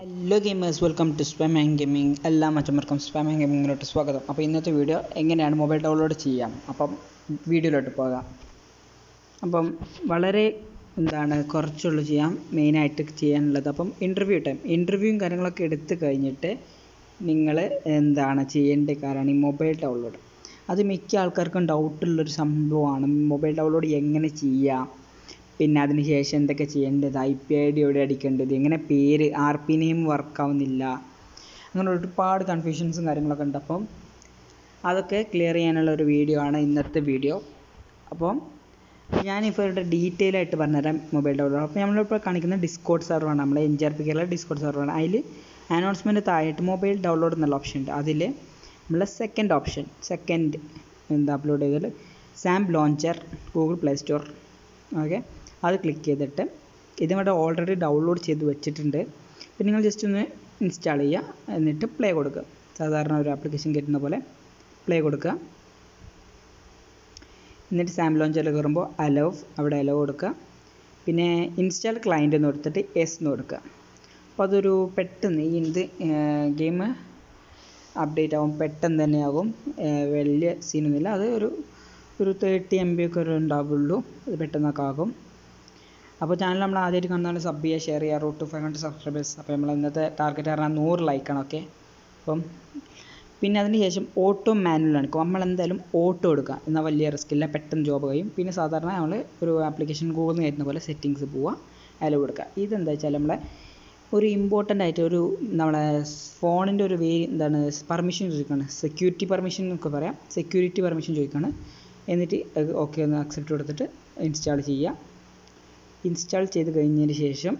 hello gamers welcome to spam and gaming എല്ലാ മച്ചന്മാർക്കും spam and ഗെയിമിങ്ങിലോട്ട് സ്വാഗതം അപ്പോൾ ഇന്നത്തെ വീഡിയോ എങ്ങനെയാണ് മൊബൈൽ ഡൗൺലോഡ് ചെയ്യാം അപ്പം വീഡിയോയിലോട്ട് പോകാം അപ്പം വളരെ എന്താണ് കുറച്ചുള്ളൂ ചെയ്യാം മെയിനായിട്ട് ചെയ്യാനുള്ളത് അപ്പം ഇൻ്റർവ്യൂ ടൈം ഇൻ്റർവ്യൂവും കാര്യങ്ങളൊക്കെ എടുത്ത് കഴിഞ്ഞിട്ട് നിങ്ങൾ എന്താണ് ചെയ്യേണ്ട കാര്യമാണ് ഈ മൊബൈൽ ഡൗൺലോഡ് അത് മിക്ക ആൾക്കാർക്കും ഡൗട്ടുള്ളൊരു സംഭവമാണ് മൊബൈൽ ഡൗൺലോഡ് എങ്ങനെ ചെയ്യാം പിന്നെ അതിന് ശേഷം എന്തൊക്കെ ചെയ്യേണ്ടത് ഐ പി ഐ ഡി എവിടെ അടിക്കേണ്ടത് എങ്ങനെ പേര് ആർ പി നെയിം വർക്ക് ആവുന്നില്ല അങ്ങനെ ഒരുപാട് കൺഫ്യൂഷൻസും കാര്യങ്ങളൊക്കെ ഉണ്ട് അപ്പം അതൊക്കെ ക്ലിയർ ചെയ്യാനുള്ള ഒരു വീഡിയോ ആണ് ഇന്നത്തെ വീഡിയോ അപ്പം ഞാനിപ്പോൾ ഇവിടെ ഡീറ്റെയിൽ ആയിട്ട് പറഞ്ഞുതരാം മൊബൈൽ ഡൗൺലോഡ് അപ്പോൾ നമ്മളിപ്പോൾ കാണിക്കുന്ന ഡിസ്കോഡ് സെർവറാണ് നമ്മളെ N G R P Kerala Discord സെർവറാണ് അതിൽ അനൗൺസ്മെൻറ്റ് താഴെയായിട്ട് മൊബൈൽ ഡൗൺലോഡ് എന്നുള്ള ഓപ്ഷൻ ഉണ്ട് അതിൽ നമ്മളെ സെക്കൻഡ് ഓപ്ഷൻ സെക്കൻഡ് എന്താ അപ്ലോഡ് ചെയ്തത് Sam launcher Google Play Store okay അത് ക്ലിക്ക് ചെയ്തിട്ട് ഇതിവിടെ ഓൾറെഡി ഡൗൺലോഡ് ചെയ്ത് വെച്ചിട്ടുണ്ട് പിന്നെ നിങ്ങൾ ജസ്റ്റ് ഒന്ന് ഇൻസ്റ്റാൾ ചെയ്യുക എന്നിട്ട് പ്ലേ കൊടുക്കുക സാധാരണ ഒരു ആപ്ലിക്കേഷൻ കയറ്റുന്ന പോലെ പ്ലേ കൊടുക്കുക എന്നിട്ട് സാം ലോഞ്ചറിൽ കയറുമ്പോൾ അലോ അവിടെ അലോ കൊടുക്കുക പിന്നെ ഇൻസ്റ്റാൾ ക്ലയൻ്റ് എന്ന് കൊടുത്തിട്ട് എസ് എന്ന് കൊടുക്കുക അപ്പോൾ അതൊരു പെട്ടെന്ന് ഈ ഇത് ഗെയിം അപ്ഡേറ്റ് ആകും പെട്ടെന്ന് തന്നെ ആകും വലിയ സീനൊന്നുമില്ല അത് ഒരു ഒരു തേർട്ടി എം ബി ഒക്കെ ഒരു ഉണ്ടാവുള്ളൂ അത് പെട്ടെന്നൊക്കെ ആകും അപ്പോൾ ചാനൽ നമ്മൾ ആദ്യമായിട്ട് കാണുന്നതാണ് സബ് ചെയ്യുക ഷെയർ ചെയ്യുക road to five hundred subscribers അപ്പോൾ നമ്മൾ ഇന്നത്തെ ടാർഗറ്റ് പറഞ്ഞാൽ നൂറ് ലൈക്കാണ് ഓക്കെ അപ്പം പിന്നെ അതിന് ശേഷം ഓട്ടോ മാനുവലാണ് നമ്മൾ എന്തായാലും ഓട്ടോ എടുക്കുക എന്നാൽ വലിയ റിസ്ക് ഇല്ല പെട്ടെന്ന് ജോബ് കഴിയും പിന്നെ സാധാരണ നമ്മൾ ഒരു ആപ്ലിക്കേഷൻ ഗൂഗിൾ നിന്ന് കയറ്റുന്ന പോലെ സെറ്റിങ്സ് പോവുക അതിൽ കൊടുക്കുക ഇതെന്താ വെച്ചാൽ നമ്മളെ ഒരു ഇമ്പോർട്ടൻ്റ് ആയിട്ട് ഒരു നമ്മളെ ഫോണിൻ്റെ ഒരു വേ എന്താണ് പെർമിഷൻ ചോദിക്കുകയാണ് സെക്യൂരിറ്റി പെർമിഷൻ എന്നൊക്കെ പറയാം സെക്യൂരിറ്റി പെർമിഷൻ ചോദിക്കുകയാണ് എന്നിട്ട് ഓക്കെ ഒന്ന് അക്സെപ്റ്റ് കൊടുത്തിട്ട് ഇൻസ്റ്റാൾ ചെയ്യുക ഇൻസ്റ്റാൾ ചെയ്ത് കഴിഞ്ഞതിന് ശേഷം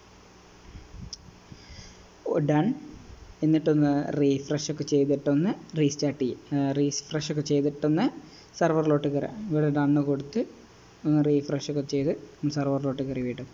ഡൺ എന്നിട്ടൊന്ന് റീഫ്രഷ് ഒക്കെ ചെയ്തിട്ടൊന്ന് റീസ്റ്റാർട്ട് ചെയ്യുക റീഫ്രഷ് ഒക്കെ ചെയ്തിട്ടൊന്ന് സെർവറിലോട്ട് കയറുക ഇവിടെ ഡണ്ണ് കൊടുത്ത് ഒന്ന് റീഫ്രഷ് ഒക്കെ ചെയ്ത് സെർവറിലോട്ട് കയറി വീണ്ടും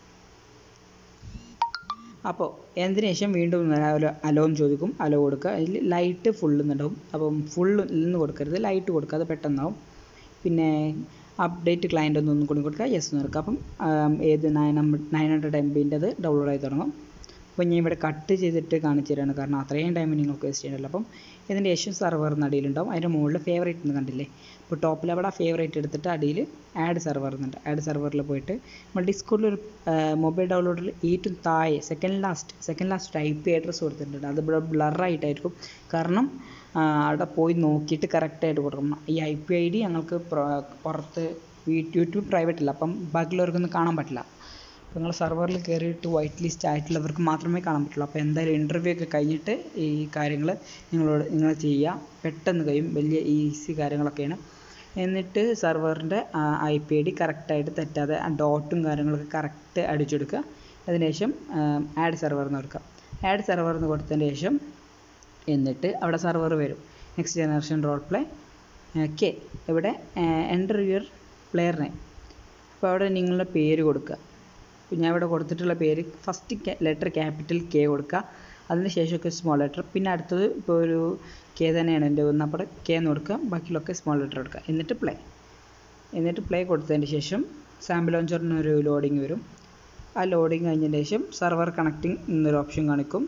അപ്പോൾ എന്തിനു ശേഷം വീണ്ടും അലോ എന്ന് ചോദിക്കും അലോ കൊടുക്കുക അതിൽ ലൈറ്റ് ഫുള്ള് എന്നുണ്ടാവും അപ്പം ഫുള്ള് നിന്ന് കൊടുക്കരുത് ലൈറ്റ് കൊടുക്കുക അത് പെട്ടെന്നാവും പിന്നെ അപ്ഡേറ്റ് ക്ലയൻ്റ് ഒന്നും കൂടി കൊടുക്കുക യെസ് എന്ന് കൊടുക്കുക അപ്പം ഏത് നയൻ നയൻ ഹൺഡ്രഡ് എം ബിൻ്റെത് ഡൗൺലോഡ് ആയി തുടങ്ങും അപ്പോൾ ഞാൻ ഇവിടെ കട്ട് ചെയ്തിട്ട് കാണിച്ചു തരാണ് കാരണം അത്രയും ടൈം നിങ്ങൾക്ക് വേസ്റ്റ് ചെയ്യണ്ടല്ലോ അപ്പം ഇതിൻ്റെ ശേഷം സെർവർ അടിയിലുണ്ടാവും അതിൻ്റെ മുകളിൽ ഫേവറേറ്റ് എന്ന് കണ്ടില്ലേ അപ്പോൾ ടോപ്പിൽ അവിടെ ഫേവറേറ്റ് എടുത്തിട്ട് അടിയിൽ ആഡ് സെർവർ എന്നുണ്ട് ആഡ് സെർവറിൽ പോയിട്ട് നമ്മൾ ഡിസ്കോഡിൽ ഒരു മൊബൈൽ ഡൗൺലോഡിൽ ഏറ്റവും താഴെ second last second last I P address കൊടുത്തിട്ടുണ്ട് അത് ഇവിടെ ബ്ലറായിട്ടായിരിക്കും കാരണം അവിടെ പോയി നോക്കിയിട്ട് കറക്റ്റായിട്ട് കൊടുക്കണം ഈ ഐ പി ഐ ഡി ഞങ്ങൾക്ക് പുറത്ത് യൂട്യൂബ് പ്രൈവറ്റ് അല്ല അപ്പം ബാക്കിയുള്ളവർക്കൊന്നും കാണാൻ പറ്റില്ല അപ്പോൾ നിങ്ങൾ സെർവറിൽ കയറിയിട്ട് വൈറ്റ് ലിസ്റ്റ് ആയിട്ടുള്ളവർക്ക് മാത്രമേ കാണാൻ പറ്റുള്ളൂ അപ്പോൾ എന്തായാലും ഇൻ്റർവ്യൂ ഒക്കെ കഴിഞ്ഞിട്ട് ഈ കാര്യങ്ങൾ നിങ്ങളോട് നിങ്ങൾ ചെയ്യുക പെട്ടെന്ന് കഴിയും വലിയ ഈസി കാര്യങ്ങളൊക്കെയാണ് എന്നിട്ട് സെർവറിൻ്റെ ഐ പി ഐ ഡി കറക്റ്റായിട്ട് തെറ്റാതെ ഡോട്ടും കാര്യങ്ങളൊക്കെ കറക്റ്റ് അടിച്ചെടുക്കുക അതിനുശേഷം ആഡ് സെർവർ എന്ന് കൊടുക്കുക ആഡ് സെർവർ എന്ന് കൊടുത്തതിന് ശേഷം എന്നിട്ട് അവിടെ സെർവർ വരും next generation role play K ഇവിടെ എൻ്റർ യുവർ പ്ലെയർ നെയിം അപ്പോൾ അവിടെ നിങ്ങളുടെ പേര് കൊടുക്കുക ഞാൻ ഇവിടെ കൊടുത്തിട്ടുള്ള പേര് ഫസ്റ്റ് ലെറ്റർ ക്യാപിറ്റൽ കെ കൊടുക്കുക അതിന് ശേഷമൊക്കെ സ്മോൾ ലെറ്റർ പിന്നെ അടുത്തത് ഇപ്പോൾ ഒരു കെ തന്നെയാണ് എൻ്റെ ഒന്ന് അപ്പോൾ കെ എന്ന് കൊടുക്കുക ബാക്കിയുള്ളൊക്കെ സ്മോൾ ലെറ്റർ കൊടുക്കുക എന്നിട്ട് പ്ലേ എന്നിട്ട് പ്ലേ കൊടുത്തതിന് ശേഷം സാമ്പിൾ ലോഞ്ചറിന് ഒരു ലോഡിങ് വരും ആ ലോഡിങ് കഴിഞ്ഞതിന് ശേഷം സെർവർ കണക്റ്റിംഗ് എന്നൊരു ഓപ്ഷൻ കാണിക്കും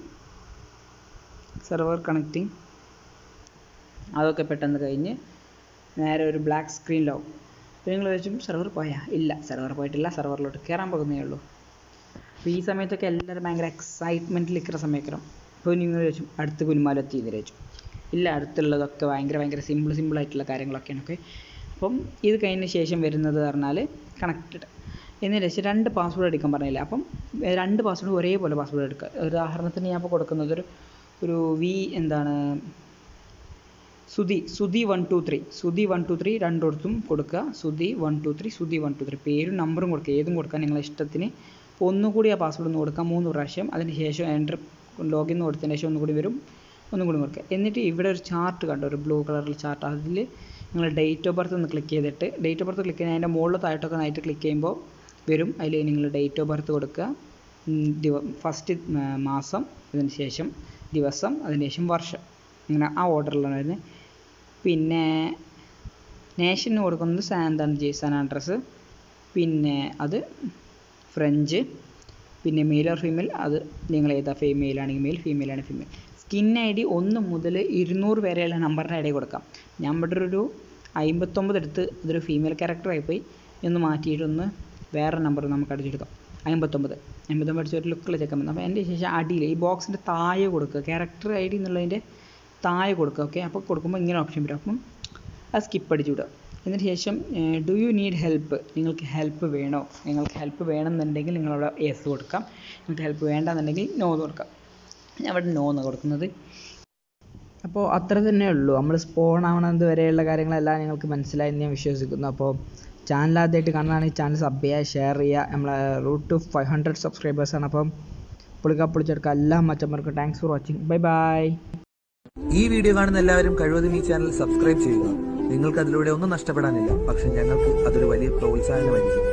സെർവർ കണക്റ്റിംഗ് അതൊക്കെ പെട്ടെന്ന് കഴിഞ്ഞ് നേരെ ഒരു ബ്ലാക്ക് സ്ക്രീനിലാവും അപ്പോൾ നിങ്ങൾ ചോദിച്ചും സെർവർ പോയാ ഇല്ല സെർവർ പോയിട്ടില്ല സെർവറിലോട്ട് കയറാൻ പോകുന്നേ ഉള്ളൂ അപ്പോൾ ഈ സമയത്തൊക്കെ എല്ലാവരും ഭയങ്കര എക്സൈറ്റ്മെൻറ്റിൽ നിൽക്കുന്ന സമയക്കണം ഇപ്പോൾ നിങ്ങൾ ചോദിച്ചും അടുത്ത് കുലുമാലെത്തി എന്ന് ചോദിച്ചു ഇല്ല അടുത്തുള്ളതൊക്കെ ഭയങ്കര ഭയങ്കര സിമ്പിൾ സിമ്പിൾ ആയിട്ടുള്ള കാര്യങ്ങളൊക്കെയാണ് ഓക്കെ അപ്പം ഇത് കഴിഞ്ഞ ശേഷം വരുന്നത് പറഞ്ഞാൽ കണക്റ്റഡ് എന്നിട്ട് ശേഷം രണ്ട് പാസ്വേഡ് എടുക്കാൻ പറഞ്ഞില്ല അപ്പം രണ്ട് പാസ്വേഡ് ഒരേപോലെ പാസ്വേഡ് എടുക്കുക ഉദാഹരണത്തിന് ഞാൻ ഇപ്പോൾ കൊടുക്കുന്നത് ഒരു ഒരു വി എന്താണ് Sudhi Sudhi one two three Sudhi one two three രണ്ടിടത്തും കൊടുക്കുക Sudhi one two three Sudhi one two three പേരും നമ്പറും കൊടുക്കുക ഏതും കൊടുക്കുക നിങ്ങളെ ഇഷ്ടത്തിന് ഒന്നുകൂടി ആ പാസ്വേഡ് ഒന്ന് കൊടുക്കുക മൂന്ന് പ്രാവശ്യം അതിന് ശേഷം എൻ്റർ ലോഗിൻ എന്ന് കൊടുത്തതിന് ശേഷം ഒന്നുകൂടി വരും ഒന്നും കൂടി കൊടുക്കുക എന്നിട്ട് ഇവിടെ ഒരു ചാർട്ട് കണ്ടോ ഒരു ബ്ലൂ കളറിൽ ചാർട്ട് അതിൽ നിങ്ങൾ ഡേറ്റ് ഓഫ് ബർത്ത് ഒന്ന് ക്ലിക്ക് ചെയ്തിട്ട് ഡേറ്റ് ഓഫ് ബർത്ത് ക്ലിക്ക് ചെയ്ത് അതിൻ്റെ മുകളിൽ താഴോട്ടൊക്കെ നൈറ്റ് ക്ലിക്ക് ചെയ്യുമ്പോൾ വരും അതിൽ നിങ്ങൾ ഡേറ്റ് ഓഫ് ബർത്ത് കൊടുക്കുക ദിവ ഫസ്റ്റ് മാസം അതിന് ശേഷം ദിവസം അതിന് ശേഷം വർഷം അങ്ങനെ ആ ഓർഡറിലാണ് വരുന്നത് പിന്നെ നേഷന് കൊടുക്കുന്നത് എന്താണ് സാൻ അഡ്രസ്സ് പിന്നെ അത് ഫ്രഞ്ച് പിന്നെ മെയിൽ ഓർ ഫീമെയിൽ അത് നിങ്ങൾ ഏതാ ഫീമെയിൽ ആണെങ്കിൽ മെയിൽ ഫീമെയിൽ ആണെങ്കിൽ ഫീമെയിൽ സ്കിൻ ഐ ഡി ഒന്ന് മുതൽ ഇരുന്നൂറ് വരെയുള്ള നമ്പറിൻ്റെ ഇടയിൽ കൊടുക്കാം ഞാൻ ഇവിടെ ഒരു അമ്പത്തൊമ്പത് എടുത്ത് ഇതൊരു ഫീമെയിൽ ക്യാരക്ടറായി പോയി ഒന്ന് മാറ്റിയിട്ടൊന്ന് വേറെ നമ്പർ നമുക്ക് അടിച്ചെടുക്കാം അമ്പത്തൊമ്പത് അമ്പത്തൊമ്പത് അടിച്ച് ഒരു ലുക്കുള്ള ചെക്കൻ വന്നു അപ്പോൾ അതിൻ്റെ ശേഷം അടിയിൽ ഈ ബോക്സിൻ്റെ താഴെ കൊടുക്കുക ക്യാരക്ടർ ഐ ഡി എന്നുള്ളതിൻ്റെ താഴെ കൊടുക്കുക ഓക്കെ അപ്പോൾ കൊടുക്കുമ്പോൾ ഇങ്ങനെ ഓപ്ഷൻ വരും അപ്പം അത് സ്കിപ്പ് അടിച്ചു വിടുക എന്നിട്ട് ശേഷം ഡു യു നീഡ് ഹെൽപ്പ് നിങ്ങൾക്ക് ഹെൽപ്പ് വേണോ നിങ്ങൾക്ക് ഹെൽപ്പ് വേണമെന്നുണ്ടെങ്കിൽ നിങ്ങളവിടെ യെസ് കൊടുക്കാം നിങ്ങൾക്ക് ഹെൽപ്പ് വേണ്ടെന്നുണ്ടെങ്കിൽ നോ എന്ന് കൊടുക്കാം ഞാൻ അവിടെ നോ എന്ന് കൊടുക്കുന്നത് അപ്പോൾ അത്ര തന്നെ ഉള്ളൂ നമ്മൾ സ്പോൺ ആവണത് വരെയുള്ള കാര്യങ്ങളെല്ലാം നിങ്ങൾക്ക് മനസ്സിലായി ഞാൻ വിശ്വസിക്കുന്നു അപ്പോൾ ചാനൽ ആദ്യമായിട്ട് കാണുന്നതാണെങ്കിൽ ചാനൽ സബ് ചെയ്യുക ഷെയർ ചെയ്യുക നമ്മളെ റൂട്ട് ടു ഫൈവ് ഹൺഡ്രഡ് സബ്സ്ക്രൈബേഴ്സാണ് അപ്പം പൊളിക്ക പൊളിച്ചെടുക്കുക എല്ലാ മച്ചന്മാർക്കും thanks for watching bye bye ഈ വീഡിയോ കാണുന്ന എല്ലാവരും കഴിവതും ഈ ചാനൽ സബ്സ്ക്രൈബ് ചെയ്യുക നിങ്ങൾക്ക് അതിലൂടെ ഒന്നും നഷ്ടപ്പെടാനില്ല പക്ഷെ ഞങ്ങൾക്ക് അതൊരു വലിയ പ്രോത്സാഹനമായിരിക്കും